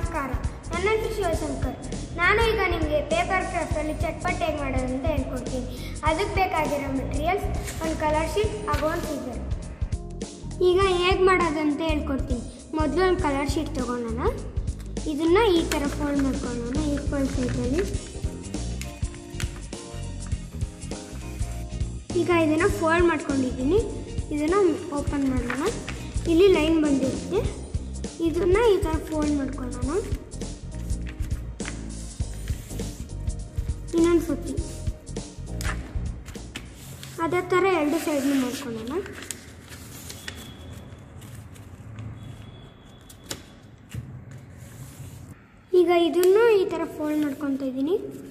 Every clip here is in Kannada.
ನಮಸ್ಕಾರ ನನ್ನ ಹೆಸರು ಶಿವಶಂಕರ್ ನಾನು ಈಗ ನಿಮಗೆ ಪೇಪರ್ ಕ್ರಾಫ್ಟಲ್ಲಿ ಚಟ್ಪಟ್ ಹೇಗೆ ಮಾಡೋದು ಅಂತ ಹೇಳ್ಕೊಡ್ತೀನಿ ಅದಕ್ಕೆ ಬೇಕಾಗಿರೋ ಮೆಟೀರಿಯಲ್ಸ್ ಒಂದು ಕಲರ್ ಶೀಟ್ ಹಾಗೂ ಒಂದು ಸೀಸರ್ ಈಗ ಹೇಗೆ ಮಾಡೋದು ಅಂತ ಹೇಳ್ಕೊಡ್ತೀನಿ ಮೊದಲು ಒಂದು ಕಲರ್ ಶೀಟ್ ತೊಗೊಳೋಣ ಇದನ್ನು ಈ ಥರ ಫೋಲ್ಡ್ ಮಾಡ್ಕೊಳ್ಳೋಣ ಈಕ್ವಲ್ ಸೈಜಲ್ಲಿ ಈಗ ಇದನ್ನು ಫೋಲ್ಡ್ ಮಾಡ್ಕೊಂಡಿದ್ದೀನಿ ಇದನ್ನು ಓಪನ್ ಮಾಡೋಣ ಇಲ್ಲಿ ಲೈನ್ ಬಂದಿರುತ್ತೆ ಇದನ್ನು ಈ ಥರ ಫೋಲ್ಡ್ ಮಾಡ್ಕೊಳ್ಳೋಣ ಇನ್ನೊಂದು ಸುತ್ತಿ ಅದೇ ಥರ ಎರಡು ಸೈಡ್ನು ಮಾಡ್ಕೊಳ್ಳೋಣ ಈಗ ಇದನ್ನು ಈ ಥರ ಫೋಲ್ಡ್ ಮಾಡ್ಕೊತಾ ಇದ್ದೀನಿ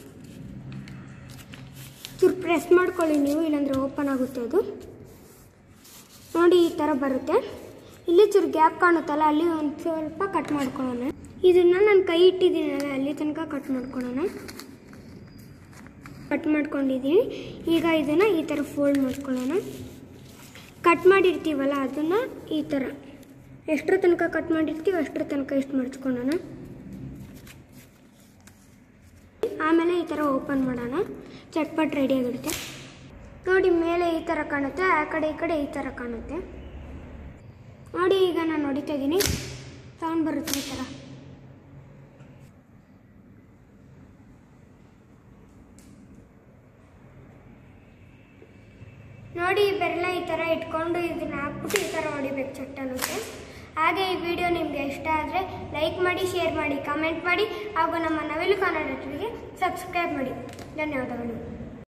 ಚೂರು ಪ್ರೆಸ್ ಮಾಡ್ಕೊಳ್ಳಿ ನೀವು ಇಲ್ಲಾಂದರೆ ಓಪನ್ ಆಗುತ್ತೆ ಅದು ನೋಡಿ ಈ ಥರ ಬರುತ್ತೆ ಇಲ್ಲಿ ಚೂರು ಗ್ಯಾಪ್ ಕಾಣುತ್ತಲ್ಲ ಅಲ್ಲಿ ಒಂದು ಸ್ವಲ್ಪ ಕಟ್ ಮಾಡ್ಕೊಳ್ಳೋಣ ಇದನ್ನು ನಾನು ಕೈ ಇಟ್ಟಿದ್ದೀನಲ್ಲ ಅಲ್ಲಿ ತನಕ ಕಟ್ ಮಾಡ್ಕೊಳ್ಳೋಣ ಕಟ್ ಮಾಡ್ಕೊಂಡಿದ್ದೀನಿ ಈಗ ಇದನ್ನು ಈ ಥರ ಫೋಲ್ಡ್ ಮಾಡ್ಕೊಳ್ಳೋಣ ಕಟ್ ಮಾಡಿರ್ತೀವಲ್ಲ ಅದನ್ನು ಈ ಥರ ಎಷ್ಟರ ತನಕ ಕಟ್ ಮಾಡಿರ್ತೀವಿ ಅಷ್ಟರ ತನಕ ಇಷ್ಟು ಮಡ್ಚ್ಕೊಳ್ಳೋಣ ಆಮೇಲೆ ಈ ಥರ ಓಪನ್ ಮಾಡೋಣ ಚಟ್ಪಟ್ ರೆಡಿಯಾಗಿರುತ್ತೆ ನೋಡಿ ಮೇಲೆ ಈ ಥರ ಕಾಣುತ್ತೆ ಆ ಕಡೆ ಈ ಕಡೆ ಈ ಥರ ಕಾಣುತ್ತೆ ನೋಡಿ ಈಗ ನಾನು ಹೊಡಿತಾ ಇದ್ದೀನಿ ಸೌಂಡ್ ಬರುತ್ತೆ ಈ ಥರ ನೋಡಿ ಈ ಬೆರಳ ಈ ಥರ ಇಟ್ಕೊಂಡು ಇದನ್ನ ಹಾಕ್ಬಿಟ್ಟು ಈ ಥರ ಹೊಡಿಬೇಕು ಚಟ್ ಅನ್ನೋಕ್ಕೆ ಹಾಗೆ ಈ ವಿಡಿಯೋ ನಿಮಗೆ ಇಷ್ಟ ಆದರೆ ಲೈಕ್ ಮಾಡಿ ಶೇರ್ ಮಾಡಿ ಕಮೆಂಟ್ ಮಾಡಿ ಹಾಗೂ ನಮ್ಮ ನವಿಲು ಕನ್ನಡ ಸಬ್ಸ್ಕ್ರೈಬ್ ಮಾಡಿ ಧನ್ಯವಾದಗಳು